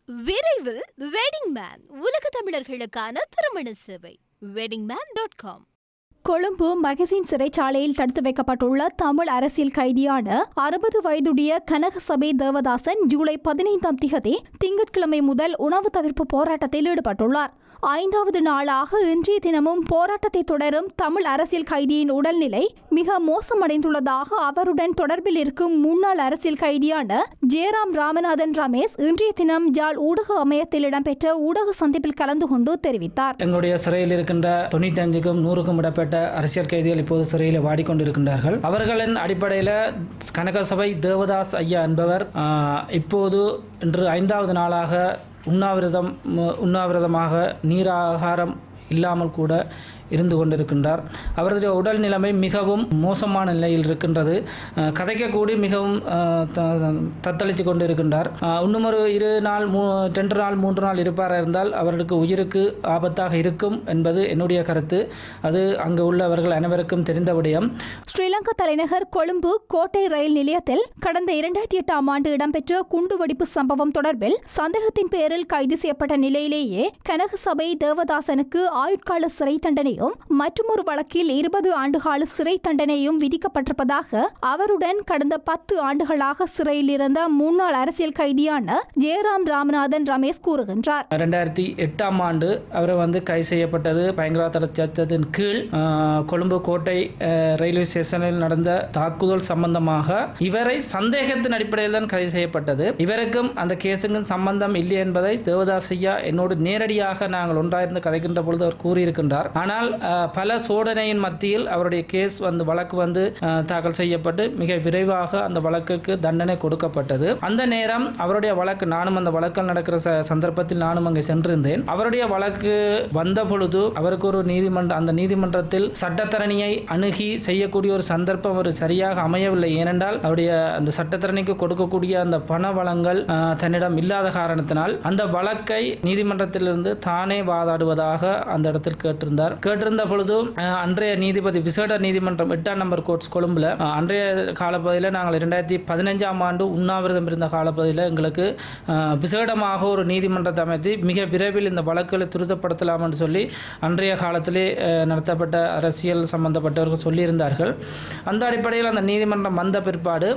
விரைவில் wedding man உலக தமிழர்களுக்கான திருமண சேவை wedding man dot com Colombo Magazine சிறைச்சாலையில் தடுத்து வைக்கப்பட்டுள்ள தமிழ் அரசியல் கைதியான அறுபது வயதுடைய கனகசபை தேவதாசன் ஜூலை பதினைந்தாம் திகதி திங்கட்கிழமை முதல் உணவு தவிர்ப்பு போராட்டத்தில் ஈடுபட்டுள்ளார் ஐந்தாவது நாளாக இன்றைய தினமும் போராட்டத்தை தொடரும் தமிழ் அரசியல் கைதியின் உடல்நிலை மிக மோசமடைந்துள்ளதாக அவருடன் தொடர்பில் இருக்கும் முன்னாள் அரசியல் கைதியான ஜெயராம் ராமநாதன் ரமேஷ் இன்றைய தினம் ஜாழ் ஊடக அமையத்தில் இடம்பெற்ற ஊடக சந்திப்பில் கலந்து கொண்டு தெரிவித்தார் எங்களுடைய சிறையில் இருக்கின்ற தொண்ணூற்றி அஞ்சுக்கும் நூறுக்கும் இடப்பட்ட அரசியல் கைதிகள் இப்போது சிறையில் வாடிக்கொண்டிருக்கின்றார்கள் அவர்களின் அடிப்படையில் கனகசபை தேவதாஸ் ஐயா என்பவர் ஆஹ், இப்போது இன்று ஐந்தாவது நாளாக உண்ணாவிரதம் ம- உண்ணாவிரதமாக நீராகாரம் இல்லாமல் கூட இருந்து கொண்டிருக்கின்றார் அவருடைய உடல் நிலைமை மிகவும் மோசமான நிலையில் இருக்கின்றது அஹ், கதைக்கக்கூடி மிகவும் அஹ், த- தத்தளித்து கொண்டிருக்கின்றார் அஹ், இன்னும் ஒரு இரு நாள் மூ ரெண்டு நாள் மூன்று நாள் இருப்பாராக இருந்தால் அவருக்கு உயிருக்கு ஆபத்தாக இருக்கும் என்பது என்னுடைய கருத்து அது அங்கு உள்ளவர்கள் அனைவருக்கும் தெரிந்த விடயம் ஸ்ரீலங்கா தலைநகர் கொழும்பு கோட்டை ரயில் நிலையத்தில் கடந்த இரண்டாயிரத்தி எட்டாம் ஆண்டு இடம்பெற்ற குண்டுவெடிப்பு சம்பவம் தொடர்பில் சந்தேகத்தின் பேரில் கைது செய்யப்பட்ட நிலையிலேயே கனகசபை தேவதாசனுக்கு ஆயுட்கால சிறை தண்டனையும் மற்றொரு வழக்கில் இருபது ஆண்டுகால சிறை தண்டனையும் விதிக்கப்பட்டிருப்பதாக அவருடன் கடந்த பத்து ஆண்டுகளாக சிறையில் இருந்த முன்னாள் அரசியல் கைதியான ஜெயராம் ராமநாதன் ரமேஷ் கூறுகின்றார் ரெண்டாயிரத்தி எட்டாம் ஆண்டு அவர் வந்து கைது செய்யப்பட்டது பயங்கரவாத சட்டத்தின் கீழ் ஆஹ், கொழும்பு கோட்டை ஆஹ், ரயில்வே ஸ்டேஷனில் நடந்த தாக்குதல் சம்பந்தமாக இவரை சந்தேகத்தின் அடிப்படையில் தான் கைது செய்யப்பட்டது இவருக்கும் அந்த கேஸுக்கும் சம்பந்தம் இல்லை என்பதை தேவதாஸ் ஐயா என்னோடு நேரடியாக நாங்கள் ஒன்றாயிருந்து கதைக்கின்ற பொழுது அவர் கூறியிருக்கின்றார் ஆனால் ஆஹ், பல சோதனையின் மத்தியில் அவருடைய கேஸ் வந்து வழக்கு வந்து ஆஹ், தாக்கல் செய்யப்பட்டு மிக விரைவாக அந்த வழக்குக்கு தண்டனை கொடுக்கப்பட்டது அந்த நேரம் அவருடைய வழக்கு நானும் அந்த வழக்கில் நடக்கிற ச- சந்தர்ப்பத்தில் நானும் அங்கே சென்றிருந்தேன் அவருடைய வழக்கு வந்த பொழுது அவருக்கு ஒரு நீதிமன்ற அந்த நீதிமன்றத்தில் சட்டத்தரணியை அணுகி செய்யக்கூடிய ஒரு சந்தர்ப்பம் ஒரு சரியாக அமையவில்லை ஏனென்றால் அவருடைய அந்த சட்டத்தரணிக்கு கொடுக்கக்கூடிய அந்த பண வளங்கள் ஆஹ், தன்னிடம் இல்லாத காரணத்தினால் அந்த வழக்கை நீதிமன்றத்திலிருந்து தானே வாதாடுவதாக அந்த இடத்தில் கேட்டிருந்தார் கேட்டிருந்த பொழுது ஆஹ், அன்றைய நீதிபதி விசேட நீதிமன்றம் எட்டாம் நம்பர் கோர்ட்ஸ் கொழும்புல ஆஹ், அன்றைய காலப்பகுதியில் நாங்கள் இரண்டாயிரத்தி பதினஞ்சாம் ஆண்டு உண்ணாவிரதம் இருந்த காலப்பகுதியில் எங்களுக்கு ஆஹ், விசேடமாக ஒரு நீதிமன்றத்தை அமைத்து மிக விரைவில் இந்த வழக்குகளை துரிதப்படுத்தலாம் என்று சொல்லி அன்றைய காலத்திலே ஆஹ், நடத்தப்பட்ட அரசியல் சம்பந்தப்பட்டவர்கள் சொல்லியிருந்தார்கள் அந்த அடிப்படையில் அந்த நீதிமன்றம் வந்த பிற்பாடு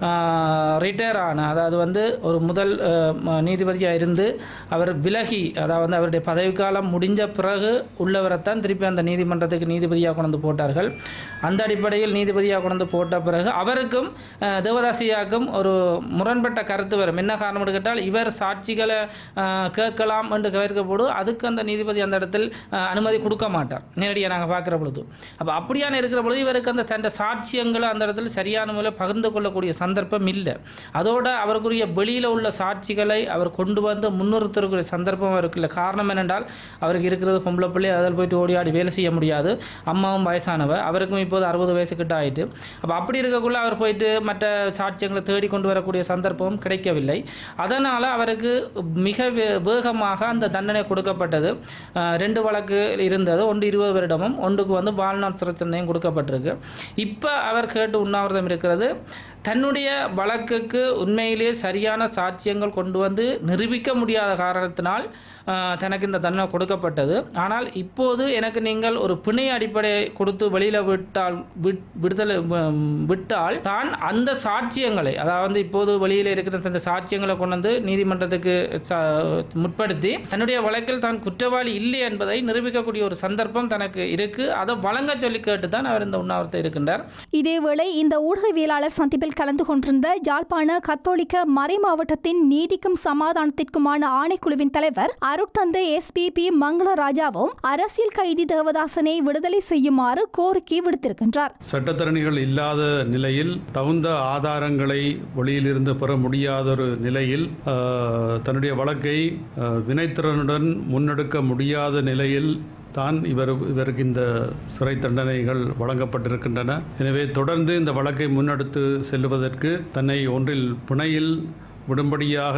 ரிட்டையர் ஆன அதாவது வந்து ஒரு முதல் நீதிபதியாக இருந்து அவர் விலகி அதாவது அவருடைய பதவிக்காலம் முடிஞ்ச பிறகு உள்ளவரைத்தான் திருப்பி அந்த நீதிமன்றத்துக்கு நீதிபதியாக கொண்டு வந்து போட்டார்கள் அந்த அடிப்படையில் நீதிபதியாக கொண்டு வந்து போட்ட பிறகு அவருக்கும் அஹ், தேவதாசியாவுக்கும் ஒரு முரண்பட்ட கருத்து வரும் என்ன காரணம் என்று கேட்டால் இவர் சாட்சிகளை அஹ், கேட்கலாம் என்று கேட்கப்போது அதுக்கு அந்த நீதிபதி அந்த இடத்தில் அஹ், அனுமதி கொடுக்க மாட்டார் நேரடியாக நாங்கள் பார்க்குற பொழுது அப்போ அப்படியான இருக்கிற பொழுது இவருக்கு அந்த தன் சாட்சியங்களை அந்த இடத்துல சரியான முறையில் பகிர்ந்து கொள்ளக்கூடிய சந்தர்ப்பம் இல்லை அதோட அவருக்குரிய வெளியில் உள்ள சாட்சிகளை அவர் கொண்டு வந்து முன்னிறுத்தக்கூடிய சந்தர்ப்பம் இருக்குல்ல காரணம் என்னென்றால் அவருக்கு இருக்கிறது பொம்பளை பிள்ளை அதில் போயிட்டு ஓடி ஆடி வேலை செய்ய முடியாது அம்மாவும் வயசானவர் அவருக்கும் இப்போது அறுபது வயசு கிட்ட ஆயிட்டு அப்போ அப்படி இருக்கக்குள்ள அவர் போயிட்டு மற்ற சாட்சியங்களை தேடி கொண்டு வரக்கூடிய சந்தர்ப்பம் கிடைக்கவில்லை அதனால் அவருக்கு மிக வே- வேகமாக அந்த தண்டனை கொடுக்கப்பட்டது அஹ், ரெண்டு வழக்கு இருந்தது ஒன்று இருபது வருடமும் ஒன்றுக்கு வந்து வாழ்நாள் சிறை தண்டனையும் கொடுக்கப்பட்டிருக்கு இப்போ அவர் கேட்டு உண்ணாவிரதம் இருக்கிறது தன்னுடைய வழக்குக்கு உண்மையிலேயே சரியான சாட்சியங்கள் கொண்டு வந்து நிரூபிக்க முடியாத காரணத்தினால் ஆஹ், தனக்கு இந்த தண்டனை கொடுக்கப்பட்டது ஆனால் இப்போது எனக்கு நீங்கள் ஒரு பிணை அடிப்படை கொடுத்து வெளியில் விட்டால் விட்- விடுதலை உம், விட்டால் தான் அந்த சாட்சியங்களை அதாவது இப்போது வெளியில் இருக்கிற அந்த சாட்சியங்களை கொண்டு வந்து நீதிமன்றத்துக்கு ச- முற்படுத்தி தன்னுடைய வழக்கில் தான் குற்றவாளி இல்லை என்பதை நிரூபிக்கக்கூடிய ஒரு சந்தர்ப்பம் தனக்கு இருக்கு அதை வழங்க சொல்லி கேட்டு தான் அவர் இந்த உண்ணாவிரத்தை இருக்கின்றார் இதேவேளை இந்த ஊடகவியலாளர் சந்திப்பில் கலந்து கொண்டிருந்த யாழ்ப்பாண கத்தோலிக்க மறை மாவட்டத்தின் நீதிக்கும் சமாதானத்திற்குமான ஆணைக்குழுவின் தலைவர் அருட்தந்தை எஸ்பிபி மங்களராஜாவும் அரசியல் கைதி தேவதாசனை விடுதலை செய்யுமாறு கோரிக்கை விடுத்திருக்கின்றார் சட்டத்தரணிகள் இல்லாத நிலையில் தகுந்த ஆதாரங்களை வெளியிலிருந்து பெற முடியாத ஒரு நிலையில் ஆஹ், தன்னுடைய வழக்கை ஆஹ், வினைத்திறனுடன் முன்னெடுக்க முடியாத நிலையில் தான் இவர் இவருக்கு இந்த சிறை தண்டனைகள் வழங்கப்பட்டிருக்கின்றன எனவே தொடர்ந்து இந்த வழக்கை முன்னெடுத்து செல்லுவதற்கு தன்னை ஒன்றில் பிணையில் விடும்படியாக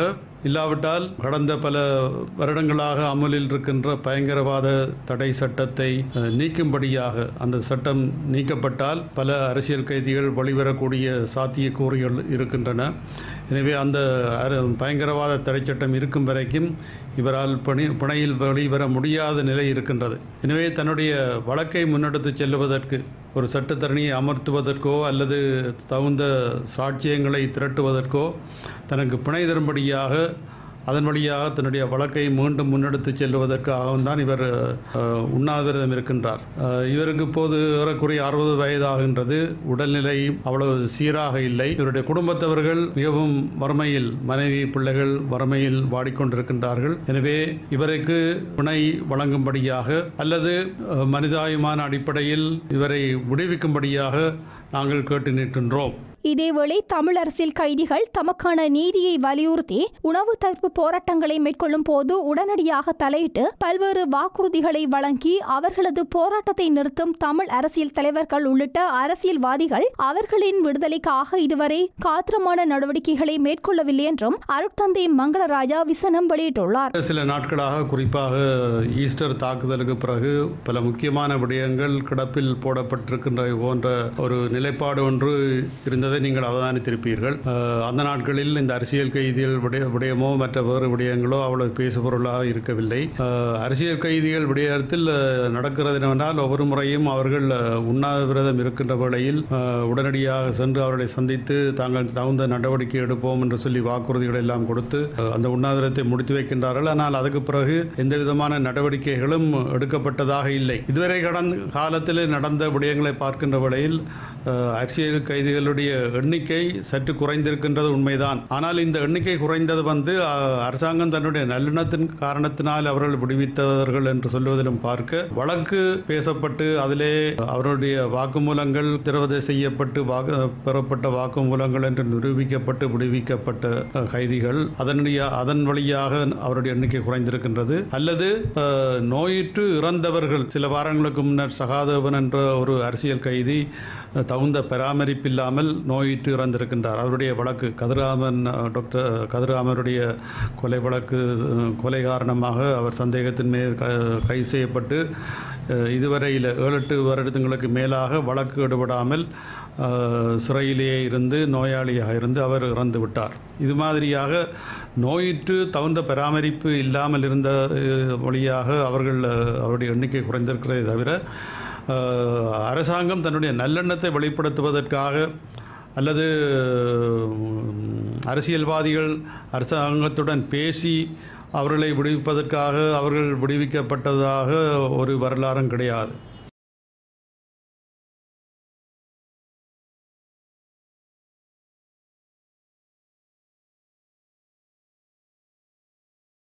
இல்லாவிட்டால் கடந்த பல வருடங்களாக அமலில் இருக்கின்ற பயங்கரவாத தடை சட்டத்தை அஹ், நீக்கும்படியாக அந்த சட்டம் நீக்கப்பட்டால் பல அரசியல் கைதிகள் வெளிவரக்கூடிய சாத்தியக்கூறுகள் இருக்கின்றன எனவே அந்த அர- பயங்கரவாத தடை சட்டம் இருக்கும் வரைக்கும் இவரால் பணி பிணையில் வெளிவர முடியாத நிலை இருக்கின்றது எனவே தன்னுடைய வழக்கை முன்னெடுத்து செல்லுவதற்கு ஒரு சட்டத்தரணியை அமர்த்துவதற்கோ அல்லது தகுந்த சாட்சியங்களை திரட்டுவதற்கோ தனக்கு பிணை தரும்படியாக அதன் வழியாக தன்னுடைய வழக்கை மீண்டும் முன்னெடுத்து செல்வதற்காகவும் தான் இவர் அஹ், உண்ணாவிரதம் இருக்கின்றார் அஹ், இவருக்கு இப்போது ஏறக்குறைய அறுபது வயதாகின்றது உடல்நிலை அவ்வளவு சீராக இல்லை இவருடைய குடும்பத்தவர்கள் மிகவும் வறுமையில் மனைவி பிள்ளைகள் வறுமையில் வாடிக்கொண்டிருக்கின்றார்கள் எனவே இவருக்கு பிணை வழங்கும்படியாக அல்லது அஹ், மனிதாயமான அடிப்படையில் இவரை விடுவிக்கும்படியாக நாங்கள் கேட்டு நிற்கின்றோம் இதேவேளை தமிழ் அரசியல் கைதிகள் தமக்கான நீதியை வலியுறுத்தி உணவு தவிர்ப்பு போராட்டங்களை மேற்கொள்ளும் போது உடனடியாக தலையிட்டு பல்வேறு வாக்குறுதிகளை வழங்கி அவர்களது போராட்டத்தை நிறுத்தும் தமிழ் அரசியல் தலைவர்கள் உள்ளிட்ட அரசியல்வாதிகள் அவர்களின் விடுதலைக்காக இதுவரை காத்திரமான நடவடிக்கைகளை மேற்கொள்ளவில்லை என்றும் அருட்தந்தை மங்களராஜா விசனம் வெளியிட்டுள்ளார் சில நாட்களாக குறிப்பாக ஈஸ்டர் தாக்குதலுக்கு பிறகு பல முக்கியமான விடயங்கள் கிடப்பில் போடப்பட்டிருக்கின்ற போன்ற ஒரு நிலைப்பாடு ஒன்று இருந்ததை நீங்கள் அவதானித்திருப்பீர்கள் அஹ், அந்த நாட்களில் இந்த அரசியல் கைதிகள் விடய விடயமோ மற்ற வேறு விடயங்களோ அவ்வளவு பேசுபொருளாக இருக்கவில்லை அஹ், அரசியல் கைதிகள் விடயத்தில் அஹ், நடக்கிறது என்னவென்றால் ஒவ்வொரு முறையும் அவர்கள் அஹ், உண்ணாவிரதம் இருக்கின்ற வேளையில் அஹ், உடனடியாக சென்று அவர்களை சந்தித்து தாங்கள் தகுந்த நடவடிக்கை எடுப்போம் என்று சொல்லி வாக்குறுதிகளை எல்லாம் கொடுத்து அஹ், அந்த உண்ணாவிரதத்தை முடித்து வைக்கின்றார்கள் ஆனால் அதுக்கு பிறகு எந்த விதமான நடவடிக்கைகளும் எடுக்கப்பட்டதாக இல்லை இதுவரை கடந்த காலத்தில் நடந்த விடயங்களை பார்க்கின்ற வேளையில் அஹ், அரசியல் கைதிகளுடைய எண்ணிக்கை சற்று குறைந்திருக்கின்றது உண்மைதான் ஆனால் இந்த எண்ணிக்கை குறைந்தது வந்து அஹ், அரசாங்கம் தன்னுடைய நல்லெண்ணத்தின் காரணத்தினால் அவர்கள் விடுவித்தவர்கள் என்று சொல்லுவதிலும் பார்க்க வழக்கு பேசப்பட்டு அதிலே அவர்களுடைய வாக்குமூலங்கள் திரவதை செய்யப்பட்டு வாக்கு பெறப்பட்ட வாக்குமூலங்கள் என்று நிரூபிக்கப்பட்டு விடுவிக்கப்பட்ட அஹ், கைதிகள் அதனுடைய அதன் வழியாக அவருடைய எண்ணிக்கை குறைந்திருக்கின்றது அல்லது அஹ், நோயுற்று இறந்தவர்கள் சில வாரங்களுக்கு முன்னர் சகாதேவன் என்ற ஒரு அரசியல் கைதி அஹ், தகுந்த பராமரிப்பு இல்லாமல் நோயுற்று இறந்திருக்கின்றார் அவருடைய வழக்கு கதிராமன் அஹ், டாக்டர் கதிராமருடைய கொலை வழக்கு அஹ், கொலை காரணமாக அவர் சந்தேகத்தின் மேல் க- கைது செய்யப்பட்டு அஹ், இதுவரையில் ஏழு எட்டு வருடங்களுக்கு மேலாக வழக்கு ஈடுபடாமல் அஹ், சிறையிலேயே இருந்து நோயாளியாக இருந்து அவர் இறந்து விட்டார் இது மாதிரியாக நோயுற்று தகுந்த பராமரிப்பு இல்லாமல் இருந்த அஹ், வழியாக அவர்கள் அஹ், அவருடைய எண்ணிக்கை குறைந்திருக்கிறதே தவிர அஹ், அரசாங்கம் தன்னுடைய நல்லெண்ணத்தை வெளிப்படுத்துவதற்காக அல்லது உம், அரசியல்வாதிகள் அரசாங்கத்துடன் பேசி அவர்களை விடுவிப்பதற்காக அவர்கள் விடுவிக்கப்பட்டதாக ஒரு வரலாறும் கிடையாது